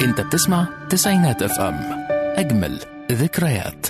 انت بتسمع تسعينات اف ام اجمل ذكريات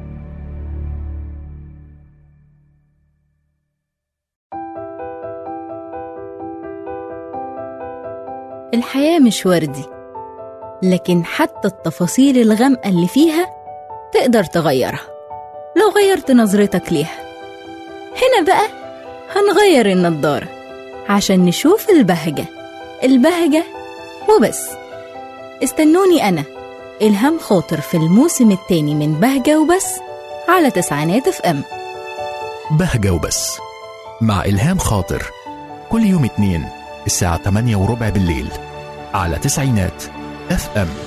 الحياة مش وردي لكن حتى التفاصيل الغامقة اللي فيها تقدر تغيرها لو غيرت نظرتك ليها هنا بقى هنغير النضارة عشان نشوف البهجة البهجة وبس استنوني أنا إلهام خاطر في الموسم التاني من بهجة وبس على تسعينات اف ام بهجة وبس مع إلهام خاطر كل يوم اتنين الساعة 8 وربع بالليل على تسعينات اف ام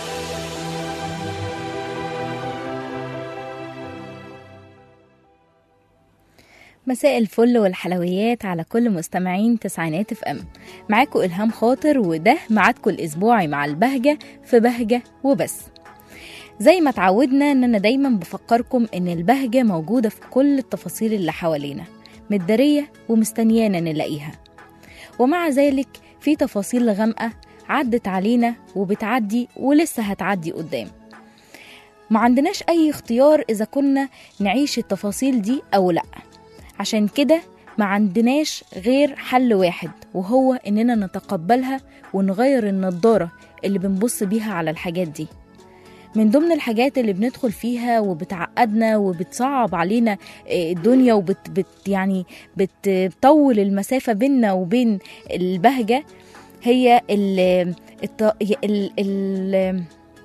مساء الفل والحلويات على كل مستمعين تسعينات اف ام معاكم إلهام خاطر وده ميعادكم الأسبوعي مع البهجة في بهجة وبس زي ما اتعودنا ان انا دايما بفكركم ان البهجة موجودة في كل التفاصيل اللي حوالينا متدارية ومستنيانا نلاقيها ومع ذلك في تفاصيل غامقة عدت علينا وبتعدي ولسه هتعدي قدام ما عندناش أي اختيار إذا كنا نعيش التفاصيل دي أو لأ عشان كده ما عندناش غير حل واحد وهو إننا نتقبلها ونغير النضارة اللي بنبص بيها على الحاجات دي من ضمن الحاجات اللي بندخل فيها وبتعقدنا وبتصعب علينا آه، الدنيا وبت بت يعني بت- بتطول المسافة بيننا وبين البهجة هي ال الت- ال ال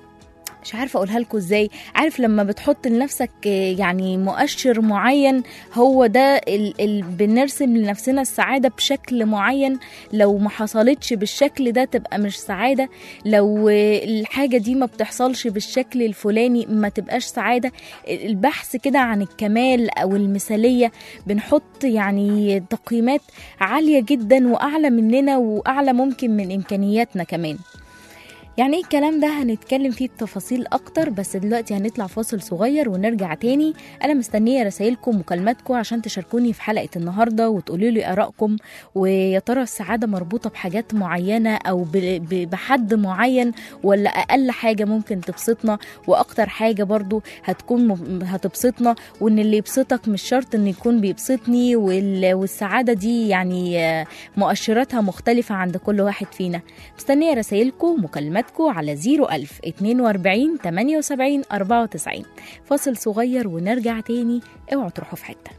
مش عارفه اقولها لكم ازاي عارف لما بتحط لنفسك آه، يعني مؤشر معين هو ده ال ال بنرسم لنفسنا السعاده بشكل معين لو ما حصلتش بالشكل ده تبقى مش سعاده لو آه، الحاجه دي ما بتحصلش بالشكل الفلاني ما تبقاش سعاده البحث كده عن الكمال او المثاليه بنحط يعني تقييمات عاليه جدا واعلى مننا واعلى ممكن من امكانياتنا كمان يعني ايه الكلام ده هنتكلم فيه بتفاصيل اكتر بس دلوقتي هنطلع فاصل صغير ونرجع تاني انا مستنيه رسايلكم ومكالماتكم عشان تشاركوني في حلقه النهارده وتقولوا لي ارائكم ويا ترى السعاده مربوطه بحاجات معينه او ب- ب- بحد معين ولا اقل حاجه ممكن تبسطنا واكتر حاجه برضو هتكون م- هتبسطنا وان اللي يبسطك مش شرط ان يكون بيبسطني وال- والسعاده دي يعني آه، مؤشراتها مختلفه عند كل واحد فينا مستنية رسايلكم ومكالماتكم على 01000 42 78 94 فاصل صغير ونرجع تاني اوعوا تروحوا في حتة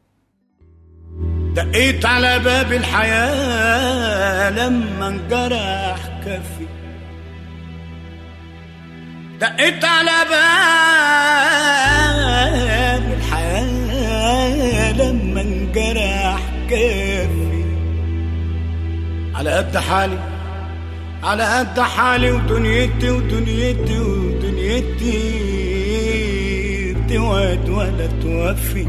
دقيت على باب الحياة لما انجرح كفي دقيت على باب الحياة لما انجرح كفي على قد حالي على قد حالي ودنيتي ودنيتي ودنيتي بتوعد ولا توفي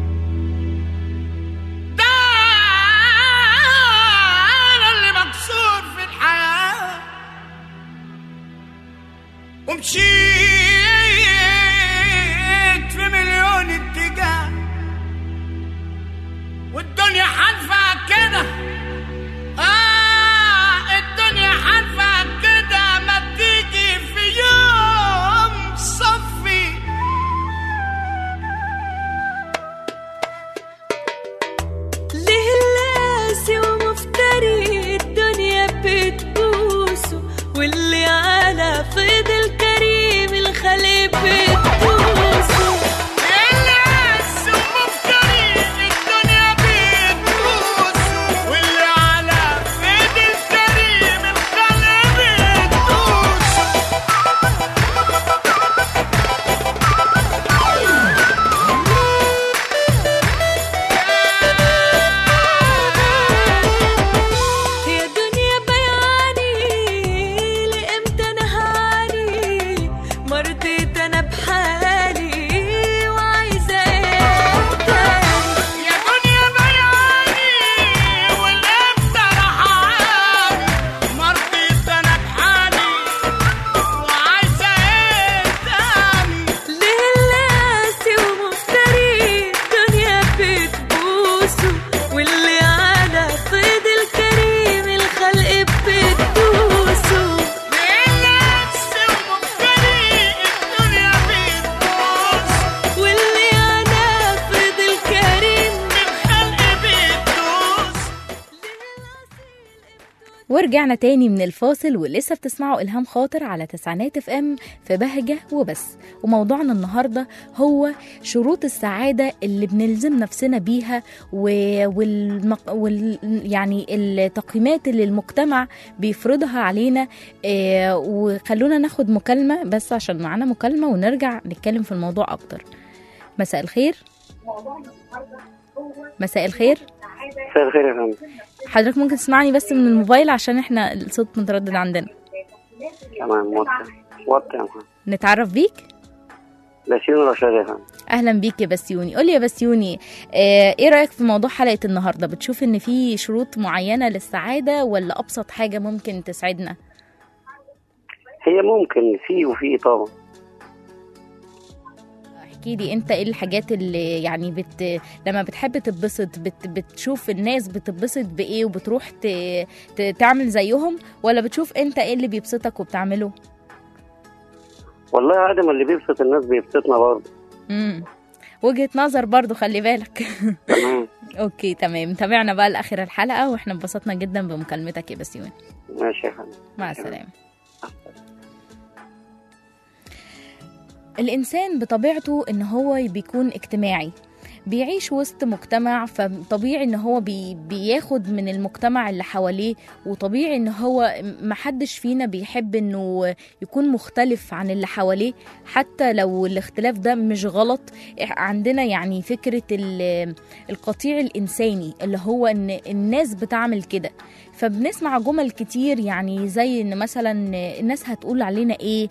ده انا اللي مكسور في الحياة ومشيت في مليون اتجاه والدنيا حالفة كده آه الدنيا حالفة كده ما تيجي في يوم صفي ليه اللاسي ومفتري الدنيا بتبوسه واللي على فضل كريم ورجعنا تاني من الفاصل ولسه بتسمعوا إلهام خاطر على تسعينات اف ام في بهجة وبس وموضوعنا النهاردة هو شروط السعادة اللي بنلزم نفسنا بيها و... والمق... وال... يعني التقييمات اللي المجتمع بيفرضها علينا آه وخلونا ناخد مكالمة بس عشان معانا مكالمة ونرجع نتكلم في الموضوع أكتر مساء الخير مساء الخير مساء الخير يا فندم حضرتك ممكن تسمعني بس من الموبايل عشان احنا الصوت متردد عندنا تمام وطي وطي يا محمد نتعرف بيك بسيون رشاد يا فندم اهلا بيك يا بسيوني قولي يا بسيوني اه ايه رايك في موضوع حلقه النهارده بتشوف ان في شروط معينه للسعاده ولا ابسط حاجه ممكن تسعدنا هي ممكن في وفي طبعا احكي لي انت ايه الحاجات اللي يعني بت... لما بتحب تتبسط بت... بتشوف الناس بتتبسط بايه وبتروح ت... ت... تعمل زيهم ولا بتشوف انت ايه اللي بيبسطك وبتعمله والله عادي ما اللي بيبسط الناس بيبسطنا برضه امم وجهه نظر برضو خلي بالك تمام اوكي تمام تابعنا بقى لاخر الحلقه واحنا انبسطنا جدا بمكالمتك يا بسيوني ماشي يا فندم مع السلامه الإنسان بطبيعته إن هو بيكون اجتماعي بيعيش وسط مجتمع فطبيعي ان هو بي بياخد من المجتمع اللي حواليه وطبيعي ان هو محدش فينا بيحب انه يكون مختلف عن اللي حواليه حتى لو الاختلاف ده مش غلط عندنا يعني فكرة ال- القطيع الإنساني اللي هو ان الناس بتعمل كده فبنسمع جمل كتير يعني زي ان مثلا الناس هتقول علينا ايه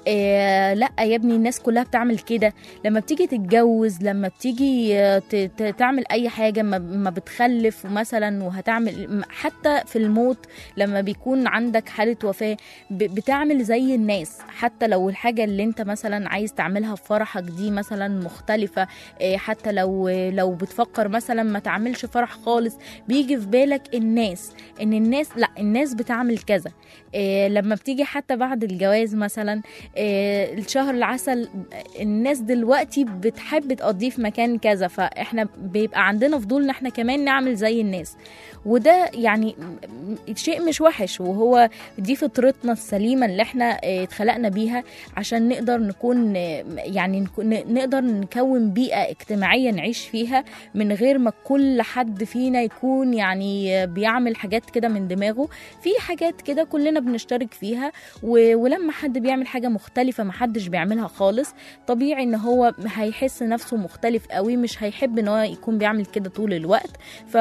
آه لا يا ابني الناس كلها بتعمل كده لما بتيجي تتجوز لما بتيجي آه، ت- ت- تعمل اي حاجه ما- ما بتخلف مثلا وهتعمل حتى في الموت لما بيكون عندك حاله وفاه ب- بتعمل زي الناس حتى لو الحاجه اللي انت مثلا عايز تعملها في فرحك دي مثلا مختلفه آه، حتى لو لو بتفكر مثلا ما تعملش فرح خالص بيجي في بالك الناس ان الناس لا الناس بتعمل كذا إيه لما بتيجي حتى بعد الجواز مثلا إيه الشهر العسل الناس دلوقتي بتحب تقضيه في مكان كذا فاحنا بيبقى عندنا فضول ان احنا كمان نعمل زي الناس وده يعني م- شيء مش وحش وهو دي فطرتنا السليمة اللي احنا إيه، اتخلقنا بيها عشان نقدر نكون إيه، يعني نكون- نقدر نكون بيئة اجتماعية نعيش فيها من غير ما كل حد فينا يكون يعني بيعمل حاجات كده من دماغه في حاجات كده كلنا بنشترك فيها و... ولما حد بيعمل حاجة مختلفة محدش بيعملها خالص طبيعي ان هو هيحس نفسه مختلف قوي مش هيحب ان هو يكون بيعمل كده طول الوقت ف...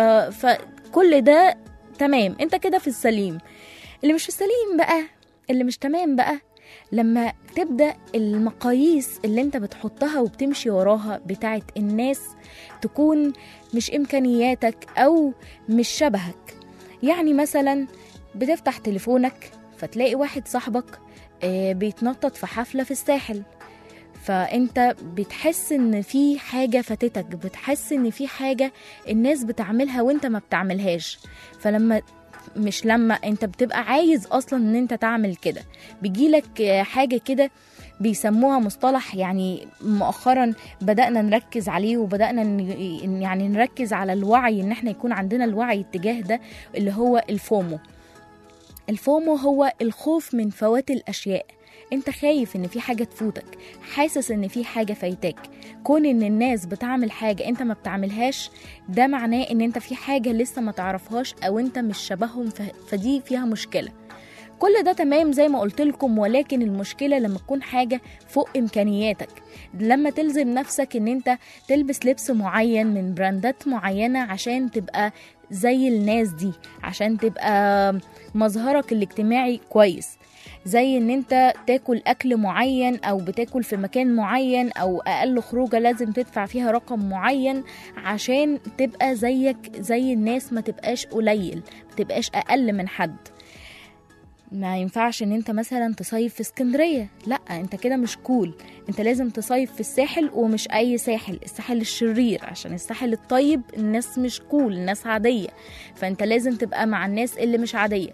فكل ده تمام انت كده في السليم اللي مش في السليم بقى اللي مش تمام بقى لما تبدأ المقاييس اللي انت بتحطها وبتمشي وراها بتاعت الناس تكون مش إمكانياتك أو مش شبهك يعني مثلا بتفتح تليفونك فتلاقي واحد صاحبك آه، بيتنطط في حفلة في الساحل فانت بتحس ان في حاجة فاتتك بتحس ان في حاجة الناس بتعملها وانت ما بتعملهاش فلما مش لما انت بتبقى عايز اصلا ان انت تعمل كده بيجيلك آه، حاجة كده بيسموها مصطلح يعني مؤخرا بدأنا نركز عليه وبدأنا ن- إن- يعني نركز على الوعي ان احنا يكون عندنا الوعي اتجاه ده اللي هو الفومو الفومو هو الخوف من فوات الأشياء انت خايف ان في حاجة تفوتك حاسس ان في حاجة فايتاك كون ان الناس بتعمل حاجة انت ما بتعملهاش ده معناه ان انت في حاجة لسه ما تعرفهاش او انت مش شبههم ف- فدي فيها مشكلة كل ده تمام زي ما قلت لكم ولكن المشكلة لما تكون حاجة فوق إمكانياتك لما تلزم نفسك إن أنت تلبس لبس معين من براندات معينة عشان تبقى زي الناس دي عشان تبقى مظهرك الاجتماعي كويس زي ان انت تاكل اكل معين او بتاكل في مكان معين او اقل خروجه لازم تدفع فيها رقم معين عشان تبقى زيك زي الناس ما تبقاش قليل ما تبقاش اقل من حد ما ينفعش ان انت مثلا تصيف في اسكندريه لا انت كده مش كول انت لازم تصيف في الساحل ومش اي ساحل الساحل الشرير عشان الساحل الطيب الناس مش كول الناس عاديه فانت لازم تبقى مع الناس اللي مش عاديه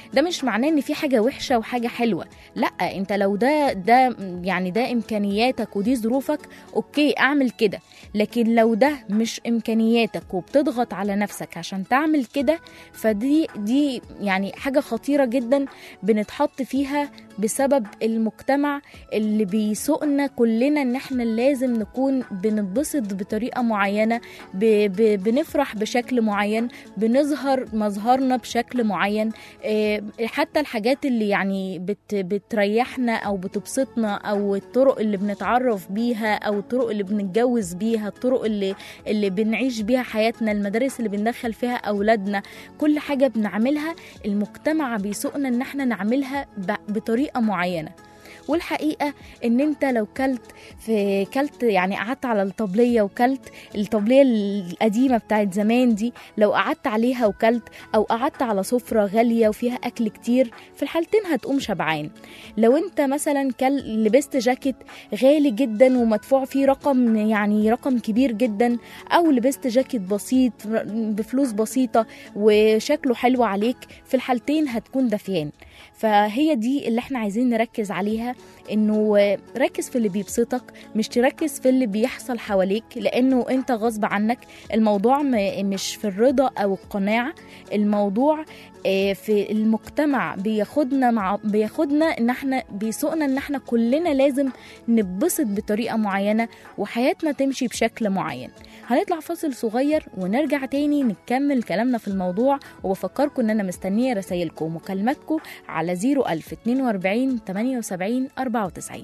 ده مش معناه ان في حاجه وحشه وحاجه حلوه لا انت لو ده ده يعني ده امكانياتك ودي ظروفك اوكي اعمل كده لكن لو ده مش امكانياتك وبتضغط على نفسك عشان تعمل كده فدي دي يعني حاجه خطيره جدا بنتحط فيها بسبب المجتمع اللي بيسوقنا كلنا ان احنا لازم نكون بنتبسط بطريقه معينه ب ب بنفرح بشكل معين بنظهر مظهرنا بشكل معين آه، حتى الحاجات اللي يعني بت بتريحنا او بتبسطنا او الطرق اللي بنتعرف بيها او الطرق اللي بنتجوز بيها الطرق اللي اللي بنعيش بيها حياتنا المدارس اللي بندخل فيها اولادنا كل حاجه بنعملها المجتمع بيسوقنا ان احنا نعملها ب- بطريقه معينه والحقيقه ان انت لو كلت في كلت يعني قعدت على الطبليه وكلت الطبليه القديمه بتاعت زمان دي لو قعدت عليها وكلت او قعدت على سفره غاليه وفيها اكل كتير في الحالتين هتقوم شبعان لو انت مثلا كل لبست جاكيت غالي جدا ومدفوع فيه رقم يعني رقم كبير جدا او لبست جاكيت بسيط بفلوس بسيطه وشكله حلو عليك في الحالتين هتكون دفيان فهي دي اللي احنا عايزين نركز عليها انه ركز في اللي بيبسطك مش تركز في اللي بيحصل حواليك لانه انت غصب عنك الموضوع م- مش في الرضا او القناعه الموضوع آه، في المجتمع بياخدنا مع بياخدنا ان احنا بيسوقنا ان احنا كلنا لازم نتبسط بطريقه معينه وحياتنا تمشي بشكل معين هنطلع فاصل صغير ونرجع تاني نكمل كلامنا في الموضوع وبفكركم ان انا مستنيه رسايلكم ومكالماتكم على 01000 42 78 94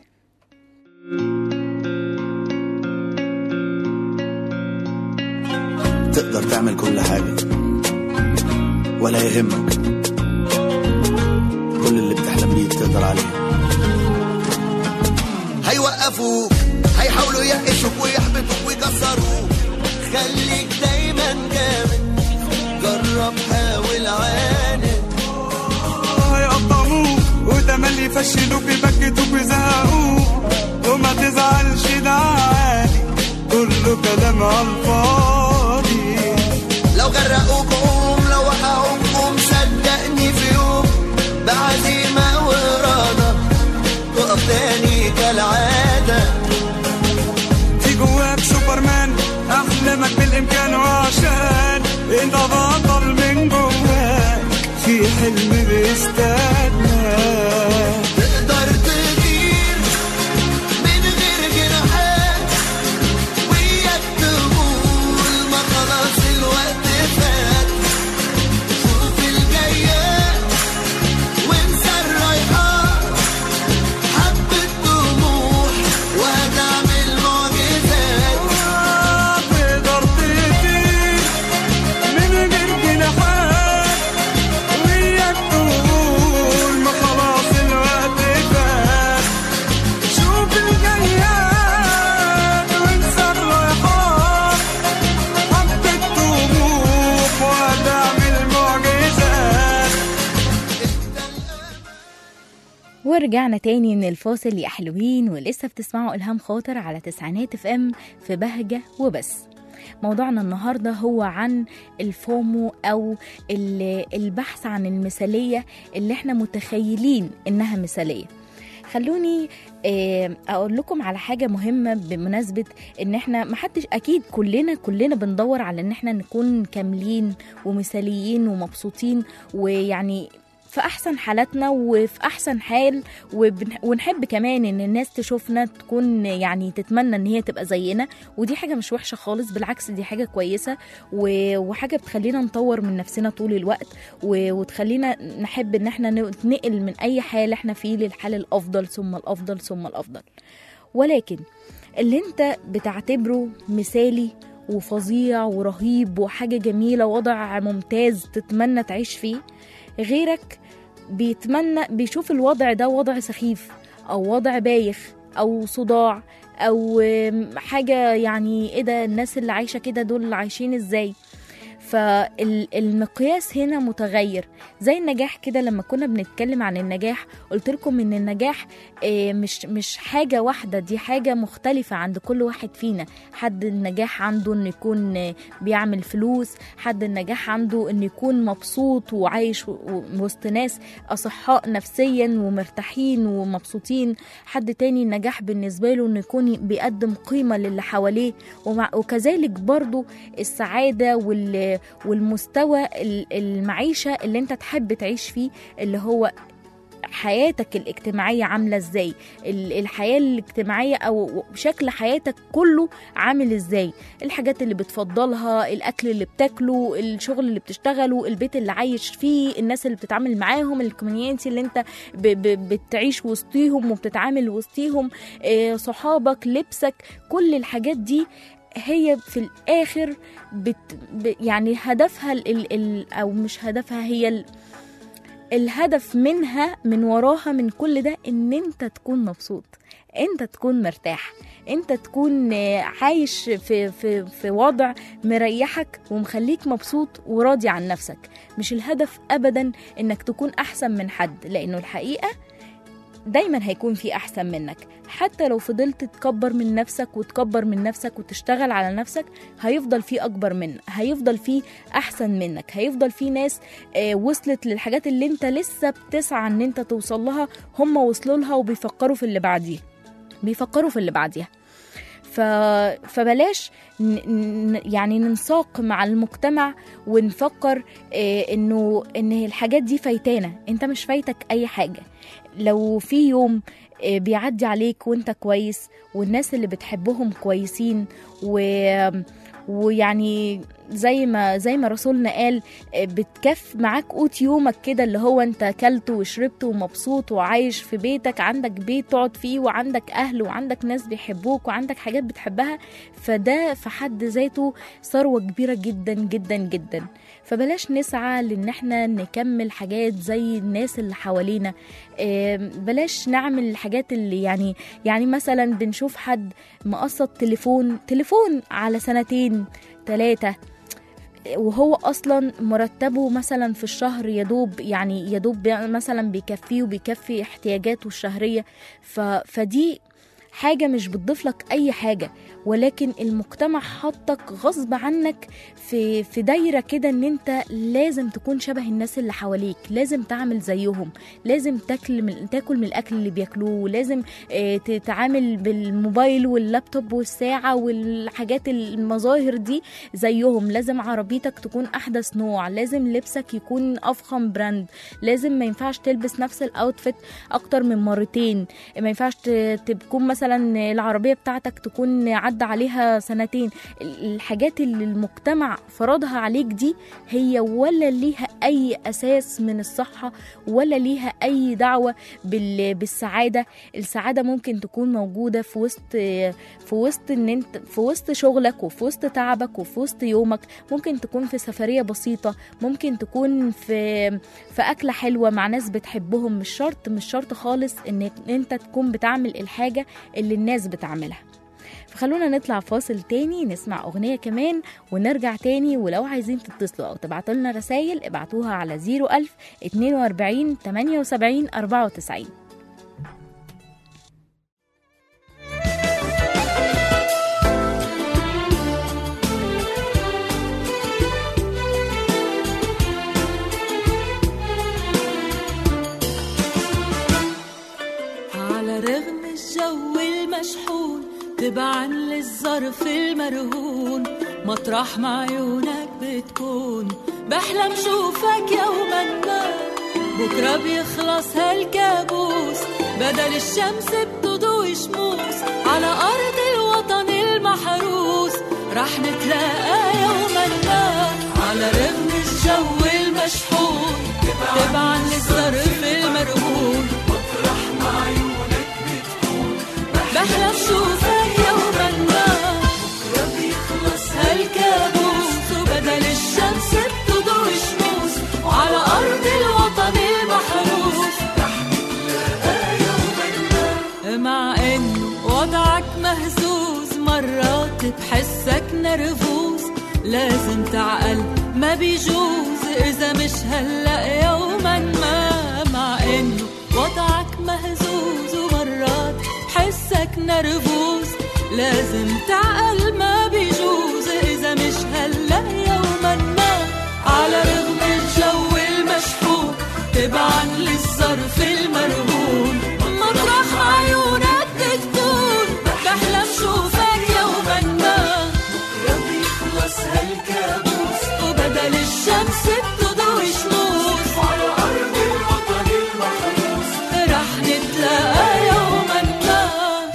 تقدر تعمل كل حاجة ولا يهمك كل اللي بتحلم بيه تقدر عليه هيوقفوك هيحاولوا يقشوك ويحبطوك ويكسروك خليك دايما جامد جرب حاول عاند هيقطعوك وتملي يفشلوك يبكتوك ويزهقوك وما تزعلش ده عادي كله كلام على الفاضي لو غرقوك قوم لو وقعوك قوم صدقني في يوم بعزيمة وإرادة تقف تاني كالعادة في جواك سوبرمان احلامك بالامكان وعشان انت بطل من جواك في حلم بيستناك تقدر تطير من غير جناحات وياك تقول ما خلاص الوقت فات شوف الجايات وانسى الرايحات حبة طموح وهتعمل معجزات تقدر تطير من غير جناحات وياك تقول ما خلاص الوقت فات شوف الجياد وانسى الرايحات حبة طموح وهتعمل معجزات ورجعنا تاني من الفاصل يا حلوين ولسه بتسمعوا إلهام خاطر على تسعينات اف ام في بهجة وبس موضوعنا النهاردة هو عن الفومو أو ال- البحث عن المثالية اللي احنا متخيلين إنها مثالية خلوني آه، اقول لكم على حاجه مهمه بمناسبه ان احنا محدش اكيد كلنا كلنا بندور على ان احنا نكون كاملين ومثاليين ومبسوطين ويعني في احسن حالاتنا وفي احسن حال وبن- ونحب كمان ان الناس تشوفنا تكون يعني تتمنى ان هي تبقى زينا ودي حاجه مش وحشه خالص بالعكس دي حاجه كويسه و- وحاجه بتخلينا نطور من نفسنا طول الوقت و- وتخلينا نحب ان احنا نتنقل من اي حال احنا فيه للحال الافضل ثم الافضل ثم الافضل ولكن اللي انت بتعتبره مثالي وفظيع ورهيب وحاجة جميلة وضع ممتاز تتمنى تعيش فيه غيرك بيتمنى بيشوف الوضع ده وضع سخيف أو وضع بايخ أو صداع أو آم، حاجة يعني إيه ده الناس اللي عايشة كده دول عايشين إزاي فالمقياس هنا متغير زي النجاح كده لما كنا بنتكلم عن النجاح قلت لكم ان النجاح آه، مش مش حاجه واحده دي حاجه مختلفه عند كل واحد فينا حد النجاح عنده انه يكون آه، بيعمل فلوس حد النجاح عنده انه يكون مبسوط وعايش و- و- وسط ناس اصحاء نفسيا ومرتاحين ومبسوطين حد تاني النجاح بالنسبه له انه يكون بيقدم قيمه للي حواليه ومع وكذلك برضو السعاده وال والمستوى ال- المعيشه اللي انت تحب تعيش فيه اللي هو حياتك الاجتماعية عاملة ازاي ال- الحياة الاجتماعية او شكل حياتك كله عامل ازاي الحاجات اللي بتفضلها الاكل اللي بتاكله الشغل اللي بتشتغله البيت اللي عايش فيه الناس اللي بتتعامل معاهم الكوميونيتي اللي انت ب- ب- بتعيش وسطيهم وبتتعامل وسطيهم آه، صحابك لبسك كل الحاجات دي هي في الاخر بت ب يعني هدفها ال ال ال او مش هدفها هي ال الهدف منها من وراها من كل ده ان انت تكون مبسوط انت تكون مرتاح انت تكون آه، عايش في في في وضع مريحك ومخليك مبسوط وراضي عن نفسك مش الهدف ابدا انك تكون احسن من حد لانه الحقيقه دايما هيكون في احسن منك حتى لو فضلت تكبر من نفسك وتكبر من نفسك وتشتغل على نفسك هيفضل في اكبر منك هيفضل في احسن منك هيفضل في ناس آه، وصلت للحاجات اللي انت لسه بتسعى ان انت توصل لها هم وصلوا لها وبيفكروا في اللي بعديه بيفكروا في اللي بعديها ف... فبلاش ن... ن... يعني ننساق مع المجتمع ونفكر آه انه ان الحاجات دي فايتانا انت مش فايتك اي حاجه لو في يوم آه، بيعدي عليك وانت كويس والناس اللي بتحبهم كويسين و ويعني زي ما زي ما رسولنا قال آه، بتكف معاك قوت يومك كده اللي هو انت اكلت وشربت ومبسوط وعايش في بيتك عندك بيت تقعد فيه وعندك اهل وعندك ناس بيحبوك وعندك حاجات بتحبها فده في حد ذاته ثروة كبيرة جدا جدا جدا فبلاش نسعى لان احنا نكمل حاجات زي الناس اللي حوالينا آم، بلاش نعمل الحاجات اللي يعني يعني مثلا بنشوف حد مقسط تليفون تليفون على سنتين ثلاثة وهو اصلا مرتبه مثلا في الشهر يدوب يعني يدوب بي- مثلا بيكفيه وبيكفي احتياجاته الشهريه ف... فدي حاجة مش بتضيف لك أي حاجة ولكن المجتمع حطك غصب عنك في في دايرة كده إن أنت لازم تكون شبه الناس اللي حواليك لازم تعمل زيهم لازم تاكل من تاكل من الأكل اللي بياكلوه لازم آه، تتعامل بالموبايل واللابتوب والساعة والحاجات المظاهر دي زيهم لازم عربيتك تكون احدث نوع لازم لبسك يكون افخم براند لازم ما ينفعش تلبس نفس الاوتفيت اكتر من مرتين ما ينفعش ت- تكون مثلا العربيه بتاعتك تكون عدى عليها سنتين ال- الحاجات اللي المجتمع فرضها عليك دي هي ولا ليها اي اساس من الصحه ولا ليها اي دعوه بال- بالسعاده السعاده ممكن تكون موجوده في وسط في وسط ان انت في وسط شغلك وفي وسط تعبك وفي وسط يومك ممكن تكون في سفريه بسيطه ممكن تكون في في اكله حلوه مع ناس بتحبهم مش شرط مش شرط خالص ان انت تكون بتعمل الحاجه اللي الناس بتعملها فخلونا نطلع فاصل تاني نسمع أغنية كمان ونرجع تاني ولو عايزين تتصلوا أو تبعتوا لنا رسايل ابعتوها على 01000 42 78 94 على رغم الجو المشحون تبعا للظرف المرهون مطرح ما عيونك بتكون بحلم شوفك يوما ما بكرة بيخلص هالكابوس بدل الشمس بتضوي شموس على أرض الوطن المحروس رح نتلاقى يوما ما على رغم الجو المشحون تبعا للظرف المرهون بحلم شوفك يوما ما بكرة بيخلص هالكابوس وبدل الشمس بتضوي شموس على أرض الوطن المحروس مع إنه وضعك مهزوز مرات بحسك نرفوز لازم تعقل ما بيجوز إذا مش هلأ يوما ما مع إنه وضعك مهزوز ومرات حسك نرفوز لازم تعقل ما بيجوز إذا مش هلأ يوما ما على رغم الجو المشحون تبعا للظرف المرهون مطرح عيونك تكون بحلم شوفك يوما ما بكرة بيخلص هالكابوس وبدل الشمس بتضوي شموس على أرض الوطن المحروس رح نتلاقى يوما ما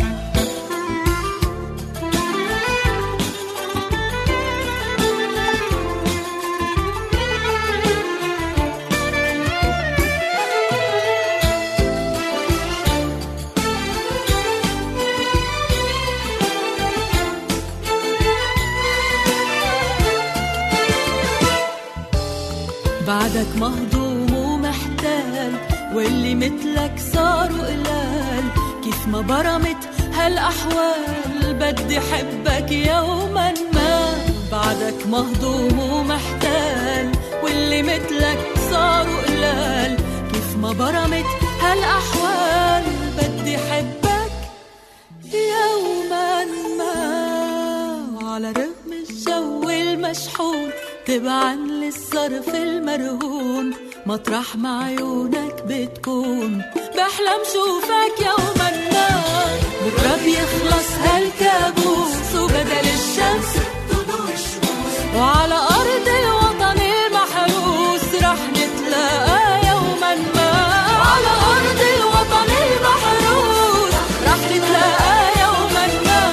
بعدك مهضوم ومحتال واللي مثلك صاروا قلال كيف ما برمت هالأحوال بدي حبك يوما ما بعدك مهضوم ومحتال واللي مثلك صاروا قلال كيف ما برمت هالأحوال بدي حبك يوما ما وعلى رغم الجو المشحون تبعا للصرف المرهون مطرح ما عيونك بتكون بحلم شوفك يوما ما بكرة بيخلص هالكابوس وبدل الشمس تضوي الشموس وعلى أرض الوطن المحروس رح نتلاقى يوما ما على أرض الوطن المحروس رح نتلاقى يوما ما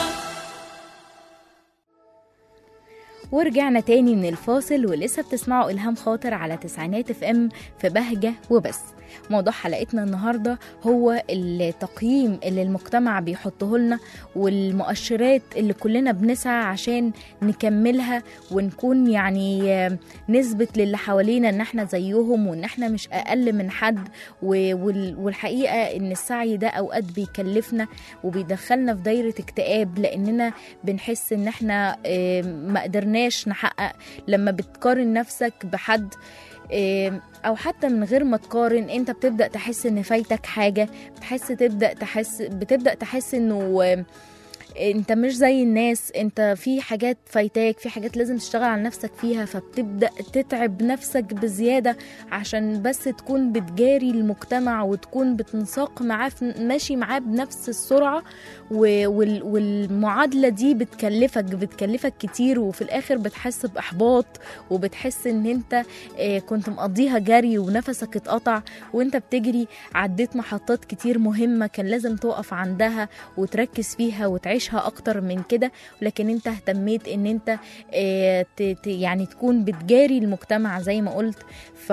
ورجعنا تاني من الفاصل ولسه بتسمعوا إلهام خاطر على تسعينات اف ام في بهجة وبس موضوع حلقتنا النهاردة هو التقييم اللي المجتمع بيحطه لنا والمؤشرات اللي كلنا بنسعى عشان نكملها ونكون يعني آه، نثبت للي حوالينا ان احنا زيهم وان احنا مش اقل من حد و- وال- والحقيقة ان السعي ده اوقات بيكلفنا وبيدخلنا في دايرة اكتئاب لاننا بنحس ان احنا آه، ما قدرناش نحقق لما بتقارن نفسك بحد آه، او حتى من غير ما تقارن انت بتبدا تحس ان فايتك حاجه بتحس تبدا تحس بتبدا تحس انه آه، انت مش زي الناس انت في حاجات فايتاك في حاجات لازم تشتغل على نفسك فيها فبتبدا تتعب نفسك بزياده عشان بس تكون بتجاري المجتمع وتكون بتنساق معاه في- ماشي معاه بنفس السرعه و- وال- والمعادله دي بتكلفك بتكلفك كتير وفي الاخر بتحس باحباط وبتحس ان انت آه، كنت مقضيها جري ونفسك اتقطع وانت بتجري عديت محطات كتير مهمه كان لازم تقف عندها وتركز فيها وتعيشها اكتر من كده لكن انت اهتميت ان انت آه، ت- ت- يعني تكون بتجاري المجتمع زي ما قلت ف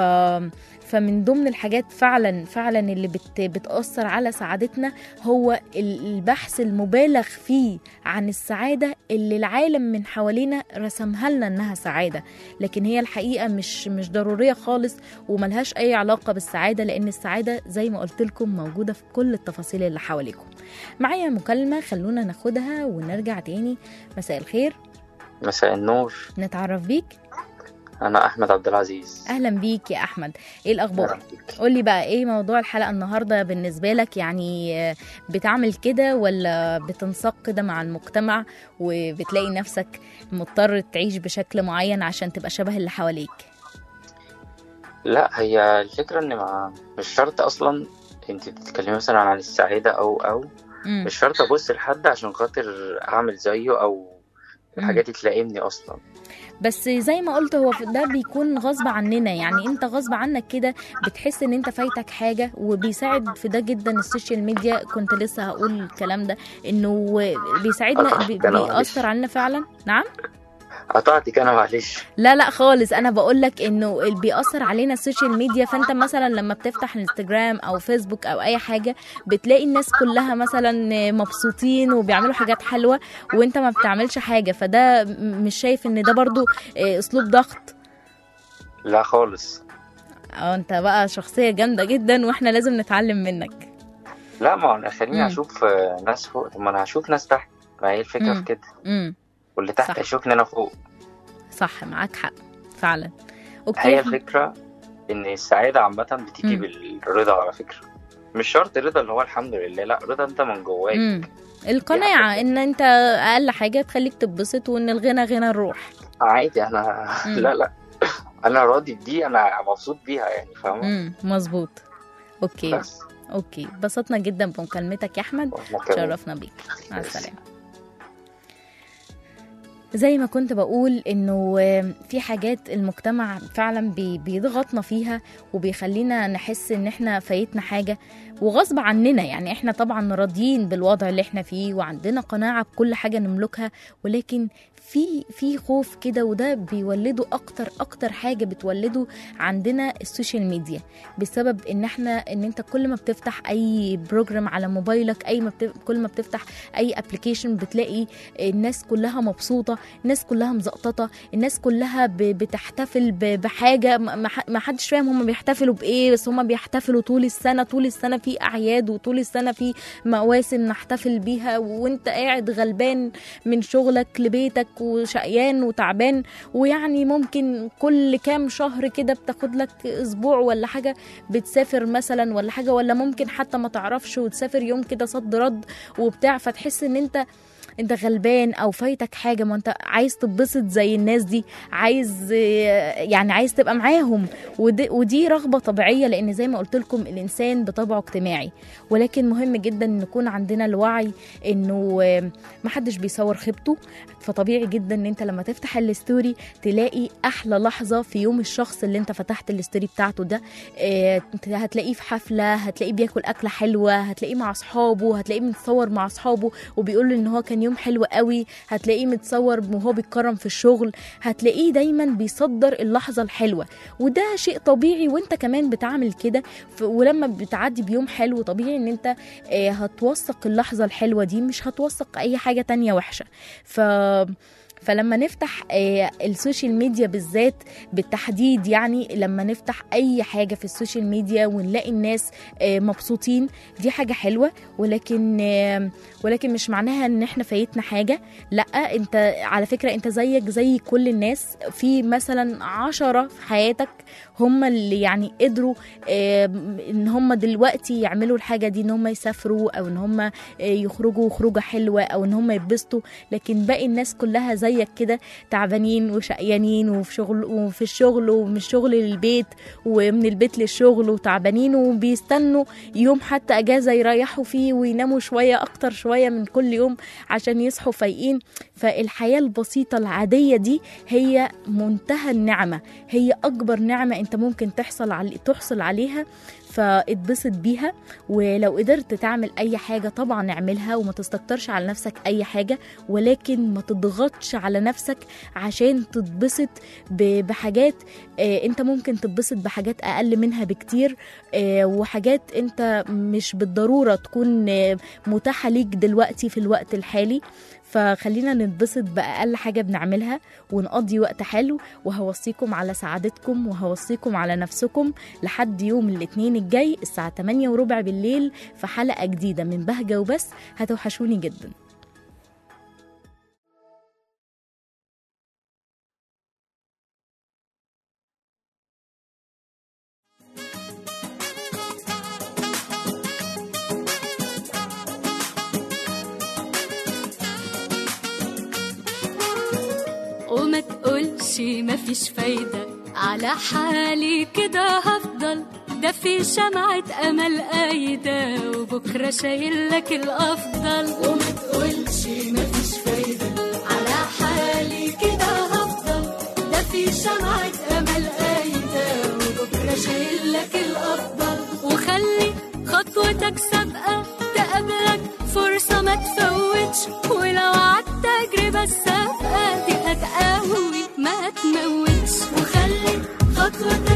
فمن ضمن الحاجات فعلا فعلا اللي بت بتأثر على سعادتنا هو ال- البحث المبالغ فيه عن السعادة اللي العالم من حوالينا رسمها لنا انها سعادة لكن هي الحقيقة مش مش ضرورية خالص وملهاش اي علاقة بالسعادة لان السعادة زي ما قلت لكم موجودة في كل التفاصيل اللي حواليكم معايا مكالمة خلونا ناخدها ونرجع تاني مساء الخير مساء النور نتعرف بيك أنا أحمد عبد العزيز اهلا بيك يا احمد ايه الاخبار أهلا بيك. قولي بقى ايه موضوع الحلقه النهارده بالنسبه لك يعني آه، بتعمل كده ولا بتنساق كده مع المجتمع وبتلاقي نفسك مضطر تعيش بشكل معين عشان تبقى شبه اللي حواليك لا هي الفكرة إن ما مش شرط أصلا أنت بتتكلمي مثلا عن السعادة أو أو مم. مش شرط أبص لحد عشان خاطر أعمل زيه أو الحاجات دي تلائمني أصلا بس زي ما قلت هو ده بيكون غصب عننا يعني انت غصب عنك كده بتحس ان انت فايتك حاجه وبيساعد في ده جدا السوشيال ميديا كنت لسه هقول الكلام ده انه بيساعدنا بي- ده أنا معلش. بيأثر علينا فعلا نعم قطعتك أنا معلش لا لا خالص انا بقول لك انه اللي بيأثر علينا السوشيال ميديا فانت مثلا لما بتفتح الانستجرام او فيسبوك او اي حاجه بتلاقي الناس كلها مثلا مبسوطين وبيعملوا حاجات حلوه وانت ما بتعملش حاجه فده م- مش شايف ان ده برضو آه، اسلوب ضغط لا خالص اه انت بقى شخصيه جامده جدا واحنا لازم نتعلم منك لا ما أنا خليني مم. أشوف آه، ناس فوق طب ما أنا هشوف ناس تحت ما هي الفكرة مم. في كده امم واللي تحت صح. هيشوفني أنا فوق صح معاك حق فعلا اوكي هي إحنا- الفكرة إن السعادة عامة بتيجي مم. بالرضا على فكرة مش شرط رضا اللي هو الحمد لله لا رضا انت من جواك مم. القناعة ان انت اقل حاجة تخليك تتبسط وان الغنى غنى الروح عادي انا مم. لا لا انا راضي بدي انا مبسوط بيها يعني فاهمة امم مظبوط اوكي بس اوكي اتبسطنا جدا بمكالمتك يا احمد وإحنا كمان. شرفنا بيك مع السلامة زي ما كنت بقول انه في حاجات المجتمع فعلا بي- بيضغطنا فيها وبيخلينا نحس ان احنا فايتنا حاجة وغصب عننا يعني احنا طبعا راضيين بالوضع اللي احنا فيه وعندنا قناعة بكل حاجة نملكها ولكن في في خوف كده وده بيولده اكتر اكتر حاجة بتولده عندنا السوشيال ميديا بسبب ان احنا ان انت كل ما بتفتح اي بروجرام على موبايلك اي ما بت... كل ما بتفتح اي ابلكيشن بتلاقي الناس كلها مبسوطه الناس كلها مزقططه الناس كلها ب... بتحتفل ب... بحاجه ما ما ح- ما حدش فاهم هم بيحتفلوا بايه بس هم بيحتفلوا طول السنه طول السنه في اعياد وطول السنه في مواسم نحتفل بيها وانت قاعد غلبان من شغلك لبيتك وشقيان وتعبان ويعني ممكن كل كام شهر كده بتاخد لك اسبوع ولا حاجه بتسافر مثلا ولا حاجه ولا ممكن حتى ما تعرفش وتسافر يوم كده صد رد وبتاع فتحس ان انت انت غلبان او فايتك حاجه ما انت عايز تتبسط زي الناس دي عايز آه، يعني عايز تبقى معاهم ودي, ودي رغبه طبيعيه لان زي ما قلت لكم الانسان بطبعه اجتماعي ولكن مهم جدا ان يكون عندنا الوعي انه آه، محدش بيصور خيبته فطبيعي جدا ان انت لما تفتح الستوري تلاقي احلى لحظه في يوم الشخص اللي انت فتحت الستوري بتاعته ده آه، انت هتلاقيه في حفله هتلاقيه بياكل اكله حلوه هتلاقيه مع اصحابه هتلاقيه متصور مع اصحابه وبيقول ان هو كان يوم حلو قوي هتلاقيه متصور وهو بيتكرم في الشغل هتلاقيه دايما بيصدر اللحظه الحلوه وده شيء طبيعي وانت كمان بتعمل كده ف- ولما بتعدي بيوم حلو طبيعي ان انت آه، هتوثق اللحظه الحلوه دي مش هتوثق اي حاجه تانية وحشه ف فلما نفتح آه، السوشيال ميديا بالذات بالتحديد يعني لما نفتح اي حاجه في السوشيال ميديا ونلاقي الناس آه، مبسوطين دي حاجه حلوه ولكن آه، ولكن مش معناها ان احنا فايتنا حاجه لا انت على فكره انت زيك زي كل الناس في مثلا عشرة في حياتك هم اللي يعني قدروا آه، ان هم دلوقتي يعملوا الحاجه دي ان هم يسافروا او ان هم آه، يخرجوا خروجه حلوه او ان هم يتبسطوا لكن باقي الناس كلها زيك كده تعبانين وشقيانين وفي شغل وفي الشغل ومن الشغل للبيت ومن البيت للشغل وتعبانين وبيستنوا يوم حتى اجازه يريحوا فيه ويناموا شويه اكتر شويه من كل يوم عشان يصحوا فايقين فالحياه البسيطه العاديه دي هي منتهى النعمه هي اكبر نعمه انت ممكن تحصل علي تحصل عليها فاتبسط بيها ولو قدرت تعمل اي حاجه طبعا اعملها وما تستكترش على نفسك اي حاجه ولكن ما تضغطش على نفسك عشان تتبسط ب- بحاجات آه، انت ممكن تتبسط بحاجات اقل منها بكتير آه، وحاجات انت مش بالضروره تكون آه، متاحه ليك دلوقتي في الوقت الحالي فخلينا نتبسط بأقل حاجة بنعملها ونقضي وقت حلو وهوصيكم على سعادتكم وهوصيكم على نفسكم لحد يوم الاثنين الجاي الساعة 8 وربع بالليل في حلقة جديدة من بهجة وبس هتوحشوني جدا وما تقولش مفيش فايدة على حالي كده هفضل ده في شمعة أمل قايدة وبكرة شايل لك الأفضل وما تقولش مفيش فايدة على حالي كده هفضل ده في شمعة أمل قايدة وبكرة شايل لك الأفضل وخلي خطوتك سابقة تقابلك فرصة ما تفوتش ولو عدت تجربة السابقة دي هتقوي ما تموتش وخلي خطوتك